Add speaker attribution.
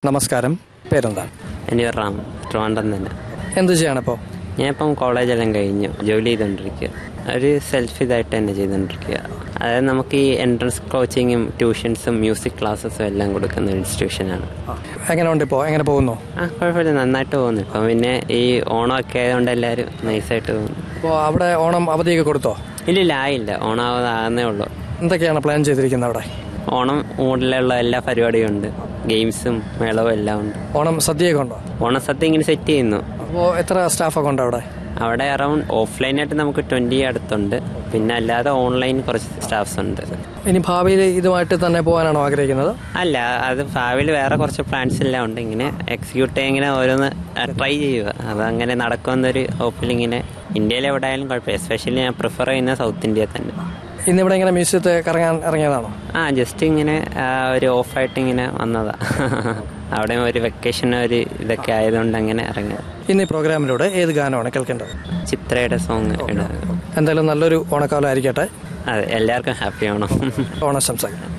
Speaker 1: നമസ്കാരം പേരെന്താണ്
Speaker 2: എൻ്റെ പേര് റാം ട്രിവാൻഡ്രം തന്നെ
Speaker 1: എന്ത് ചെയ്യാണിപ്പോൾ
Speaker 2: ഞാൻ ഇപ്പം കോളേജെല്ലാം കഴിഞ്ഞു ജോലി ചെയ്തുകൊണ്ടിരിക്കുക ഒരു സെൽഫ് ഇതായിട്ട് തന്നെ ചെയ്തുകൊണ്ടിരിക്കുക അതായത് നമുക്ക് ഈ എൻട്രൻസ് കോച്ചിങ്ങും ട്യൂഷൻസും മ്യൂസിക് ക്ലാസ്സസും എല്ലാം കൊടുക്കുന്ന ഒരു ഇൻസ്റ്റിറ്റ്യൂഷനാണ്
Speaker 1: എങ്ങനെയുണ്ട് ഇപ്പോൾ എങ്ങനെ പോകുന്നു
Speaker 2: ആ കുഴപ്പമില്ല നന്നായിട്ട് പോകുന്നു ഇപ്പം പിന്നെ ഈ ഓണമൊക്കെ ആയതുകൊണ്ട് എല്ലാവരും നൈസായിട്ട് പോകുന്നു
Speaker 1: അപ്പോൾ അവിടെ ഓണം അവധിയൊക്കെ കൊടുത്തോ
Speaker 2: ഇല്ലില്ല ആയില്ല ഓണാവുന്നതാകുന്നേ ഉള്ളൂ
Speaker 1: എന്തൊക്കെയാണ് പ്ലാൻ ചെയ്തിരിക്കുന്നത് അവിടെ
Speaker 2: ഓണം മൂഡിലുള്ള എല്ലാ പരിപാടിയും ഉണ്ട് ഗെയിംസും മേളവും എല്ലാം ഉണ്ട്
Speaker 1: ഓണം സദ്യയൊക്കെ ഉണ്ടോ
Speaker 2: ഓണസദ്യ ഇങ്ങനെ സെറ്റ് ചെയ്യുന്നു
Speaker 1: അപ്പോൾ എത്ര സ്റ്റാഫൊക്കെ ഉണ്ട് അവിടെ
Speaker 2: അവിടെ അറൗണ്ട് ഓഫ്ലൈനായിട്ട് നമുക്ക് ട്വൻറ്റി അടുത്തുണ്ട് പിന്നെ അല്ലാതെ ഓൺലൈൻ കുറച്ച് സ്റ്റാഫ്സ് ഉണ്ട്
Speaker 1: ഇനി ഭാവിയിൽ ഇതുമായിട്ട് തന്നെ പോകാനാണോ ആഗ്രഹിക്കുന്നത്
Speaker 2: അല്ല അത് ഭാവിയിൽ വേറെ കുറച്ച് പ്ലാൻസ് എല്ലാം ഉണ്ട് ഇങ്ങനെ എക്സിക്യൂട്ട് ഇങ്ങനെ ഓരോന്ന് ട്രൈ ചെയ്യുക അത് അങ്ങനെ നടക്കുമെന്നൊരു ഹോപ്പിൽ ഇങ്ങനെ ഇന്ത്യയിൽ എവിടെ ആയാലും കുഴപ്പമില്ല എസ്പെഷ്യലി ഞാൻ പ്രിഫർ ചെയ്യുന്ന സൗത്ത് ഇന്ത്യ തന്നെ
Speaker 1: ഇന്നിവിടെ ഇങ്ങനെ മ്യൂസിയത്തെ കറങ്ങാൻ ഇറങ്ങിയതാണോ
Speaker 2: ആ ജസ്റ്റ് ഇങ്ങനെ ആ, ഒരു ഓഫായിട്ട് ഇങ്ങനെ വന്നതാ അവിടെ ഒരു വെക്കേഷൻ ഒരു ഇതൊക്കെ ആയതുകൊണ്ട് അങ്ങനെ ഇറങ്ങുക
Speaker 1: ഇന്ന് ഈ പ്രോഗ്രാമിലൂടെ ഏത് ഗാനമാണ് കേൾക്കേണ്ടത്
Speaker 2: ചിത്രയുടെ സോങ് ഇടുക
Speaker 1: എന്തായാലും നല്ലൊരു ഓണക്കാലം ആയിരിക്കട്ടെ
Speaker 2: അതെ എല്ലാവർക്കും ഹാപ്പി ആവണം
Speaker 1: ഓണാശംസകൾ